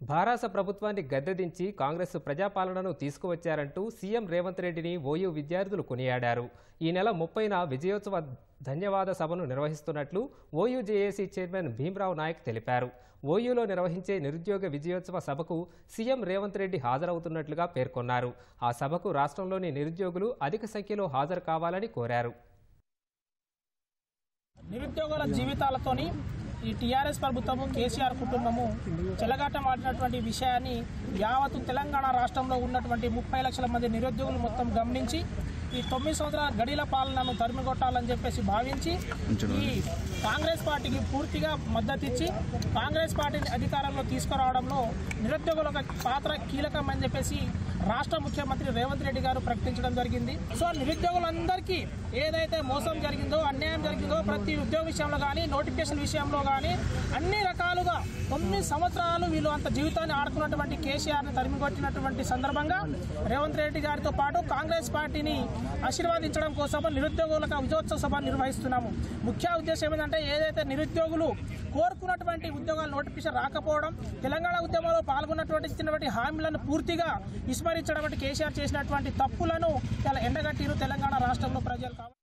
భారాస ప్రభుత్వాన్ని గద్దెదించి కాంగ్రెస్ ప్రజాపాలనను తీసుకువచ్చారంటూ సీఎం రేవంత్ రెడ్డిని ఓయూ విద్యార్థులు కొనియాడారు ఈ నెల ముప్పైన విజయోత్సవ ధన్యవాద సభను నిర్వహిస్తున్నట్లు OU JAC chairman Bhimrao Naik తెలిపారు ఓయూలో నిర్వహించే నిరుద్యోగ విజయోత్సవ సభకు సీఎం రేవంత్ రెడ్డి హాజరవుతున్నట్లుగా పేర్కొన్నారు ఆ సభకు రాష్ట్రంలోని నిరుద్యోగులు అధిక సంఖ్యలో హాజరు కావాలని కోరారు నిరుద్యోగుల జీవితాలతోని ఈ టీఆర్ఎస్ ప్రభుత్వము కేసీఆర్ కుటుంబము చెలగాటం ఆడినటువంటి విషయాన్ని యావత్తు తెలంగాణ రాష్ట్రంలో ఉన్నటువంటి ముప్పై లక్షల మంది నిరుద్యోగులు మొత్తం గమనించి ఈ తొమ్మిది సంవత్సరాల గడిల పాలనను తరిమికొట్టాలని చెప్పేసి భావించి ఈ కాంగ్రెస్ పార్టీకి పూర్తిగా మద్దతు ఇచ్చి కాంగ్రెస్ పార్టీని అధికారంలో తీసుకురావడంలో నిరుద్యోగుల యొక్క పాత్ర కీలకమని చెప్పేసి రాష్ట్ర ముఖ్యమంత్రి రేవంత్ రెడ్డి గారు ప్రకటించడం జరిగింది సో నిరుద్యోగులందరికీ ఏదైతే మోసం జరిగిందో అన్యాయం జరిగిందో ప్రతి ఉద్యోగ విషయంలో కానీ నోటిఫికేషన్ విషయంలో కానీ అన్ని రకాలుగా తొమ్మిది సంవత్సరాలు వీళ్ళు అంత జీవితాన్ని ఆడుకున్నటువంటి కేసీఆర్ని తరిమికొట్టినటువంటి సందర్భంగా రేవంత్ రెడ్డి గారితో పాటు కాంగ్రెస్ పార్టీని ఆశీర్వాదించడం కోసం నిరుద్యోగులకు విజయోత్సవ సభ నిర్వహిస్తున్నాము ముఖ్య ఉద్దేశం ఏంటంటే ఏదైతే నిరుద్యోగులు కోరుకున్నటువంటి ఉద్యోగాల నోటిఫికేషన్ రాకపోవడం తెలంగాణ ఉద్యమంలో పాల్గొన్నటువంటి ఇచ్చినటువంటి హామీలను పూర్తిగా విస్మరించడం కేసీఆర్ చేసినటువంటి తప్పులను ఇలా ఎండగట్టిరు తెలంగాణ రాష్ట్రంలో ప్రజలు కావాలి